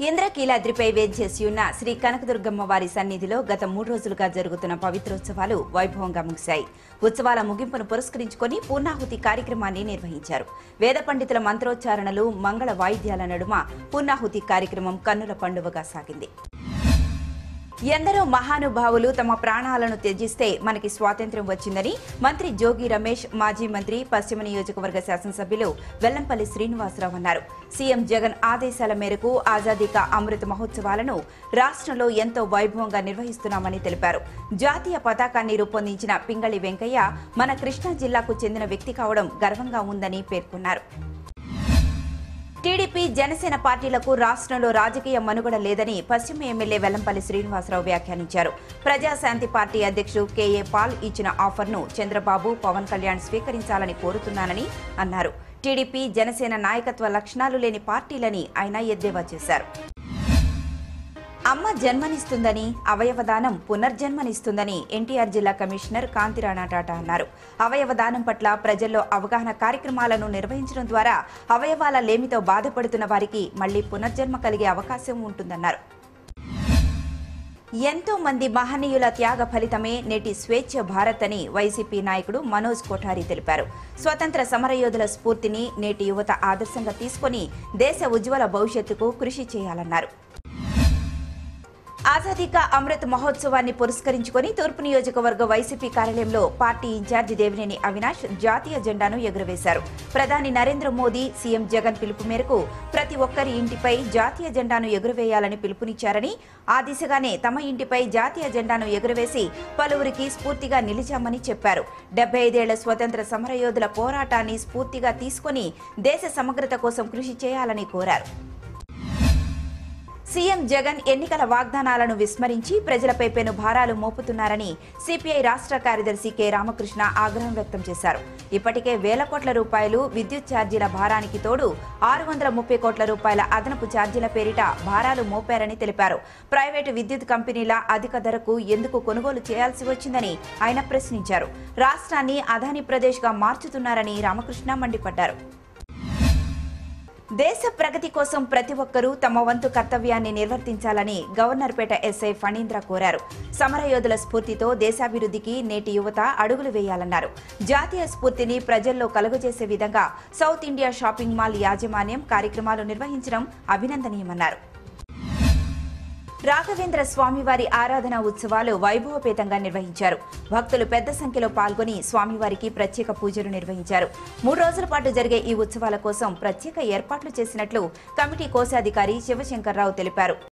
ఇంద్రకీలాద్రిపై వేంచేసి ఉన్న శ్రీ కనకదుర్గమ్మ వారి సన్నిధిలో గత మూడు రోజులుగా జరుగుతున్న పవిత్రోత్సవాలు వైభవంగా ముగిశాయి ఉత్సవాల ముగింపును పురస్కరించుకొని పూర్ణాహుతి కార్యక్రమాన్ని నిర్వహించారు వేద పండితుల మంత్రోచ్చారణలు మంగళ వాయిద్యాల నడుమ పూర్ణాహుతి కార్యక్రమం కన్నుల పండువగా సాగింది ఎందరో మహానుభావులు తమ ప్రాణాలను త్యజిస్తే మనకి స్వాతంత్ర్యం వచ్చిందని మంత్రి జోగి రమేష్ మాజీ మంత్రి పశ్చిమ నియోజకవర్గ శాసనసభ్యులు వెల్లంపల్లి శ్రీనివాసరావు అన్నారు సీఎం జగన్ ఆదేశాల మేరకు ఆజాదీ కా అమృత మహోత్సవాలను రాష్ట్రంలో ఎంతో వైభవంగా నిర్వహిస్తున్నామని తెలిపారు జాతీయ పతాకాన్ని రూపొందించిన పింగళి వెంకయ్య మన కృష్ణా జిల్లాకు చెందిన వ్యక్తి కావడం గర్వంగా ఉందని పేర్కొన్నారు టీడీపీ జనసేన పార్టీలకు రాష్ట్రంలో రాజకీయ మనుగడ లేదని పశ్చిమ ఎమ్మెల్యే వెల్లంపల్లి శ్రీనివాసరావు వ్యాఖ్యానించారు ప్రజాశాంతి పార్టీ అధ్యక్షుడు కేఏ పాల్ ఇచ్చిన ఆఫర్ను చంద్రబాబు పవన్ కళ్యాణ్ స్వీకరించాలని కోరుతున్నానని అన్నారు టీడీపీ జనసేన నాయకత్వ లక్షణాలు లేని పార్టీలని ఆయన ఎద్దేవా చేశారు అమ్మ జన్మనిస్తుందని అవయవదానం పునర్జన్మనిస్తుందని ఎన్టీఆర్ జిల్లా కమిషనర్ కాంతిరాణా టాటా అన్నారు అవయవదానం పట్ల ప్రజల్లో అవగాహన కార్యక్రమాలను నిర్వహించడం ద్వారా అవయవాల లేమితో బాధపడుతున్న వారికి మళ్లీ పునర్జన్మ కలిగే అవకాశం ఉంటుందన్నారు ఎంతో మంది మహనీయుల త్యాగ ఫలితమే నేటి స్వేచ్ఛ భారత్ అని వైసీపీ నాయకుడు మనోజ్ కోఠారి తెలిపారు స్వతంత్ర సమరయోధుల స్ఫూర్తిని నేటి యువత ఆదర్శంగా తీసుకొని దేశ ఉజ్వల భవిష్యత్తుకు కృషి చేయాలన్నారు ఆజాదీ కా అమృత్ మహోత్సవాన్ని పురస్కరించుకొని తూర్పు నియోజకవర్గ వైసీపీ కార్యాలయంలో పార్టీ ఇన్ఛార్జి దేవినేని అవినాష్ జాతీయ జెండాను ఎగురవేశారు ప్రధాని నరేంద్ర మోదీ సీఎం జగన్ పిలుపు మేరకు ప్రతి ఒక్కరి ఇంటిపై జాతీయ జెండాను ఎగురవేయాలని పిలుపునిచ్చారని ఆ దిశగానే తమ ఇంటిపై జాతీయ జెండాను ఎగురవేసి పలువురికి స్ఫూర్తిగా నిలిచామని చెప్పారు డెబ్బై ఐదేళ్ల స్వతంత్ర సమరయోధుల పోరాటాన్ని స్ఫూర్తిగా తీసుకొని దేశ సమగ్రత కోసం కృషి చేయాలని కోరారు సీఎం జగన్ ఎన్నికల వాగ్దానాలను విస్మరించి ప్రజలపై పెను భారాలు మోపుతున్నారని సిపిఐ రాష్ట్ర కార్యదర్శి కె రామకృష్ణ ఆగ్రహం వ్యక్తం చేశారు ఇప్పటికే వేల కోట్ల రూపాయలు విద్యుత్ ఛార్జీల భారానికి తోడు ఆరు వందల ముప్పై కోట్ల రూపాయల అదనపు ఛార్జీల పేరిట భారాలు మోపారని తెలిపారు ప్రైవేటు విద్యుత్ కంపెనీల అధిక ధరకు ఎందుకు కొనుగోలు చేయాల్సి వచ్చిందని ఆయన ప్రశ్నించారు రాష్ట్రాన్ని అదాని ప్రదేశ్గా మార్చుతున్నారని రామకృష్ణ మండిపడ్డారు దేశ ప్రగతి కోసం ప్రతి ఒక్కరూ తమ వంతు కర్తవ్యాన్ని నిర్వర్తించాలని గవర్నర్పేట ఎస్ఐ ఫణీంద్ర కోరారు సమరయోధుల స్ఫూర్తితో దేశాభివృద్ధికి నేటి యువత అడుగులు వేయాలన్నారు జాతీయ స్ఫూర్తిని ప్రజల్లో కలుగజేసే విధంగా సౌత్ ఇండియా షాపింగ్ మాల్ యాజమాన్యం కార్యక్రమాలు నిర్వహించడం అభినందనీయమన్నారు రాఘవేంద్ర స్వామివారి ఆరాధన ఉత్సవాలు వైభవపేతంగా నిర్వహించారు భక్తులు పెద్ద సంఖ్యలో పాల్గొని స్వామివారికి ప్రత్యేక పూజలు నిర్వహించారు మూడు రోజుల పాటు జరిగే ఈ ఉత్సవాల కోసం ప్రత్యేక ఏర్పాట్లు చేసినట్లు కమిటీ కోశాధికారి శివశంకర్రావు తెలిపారు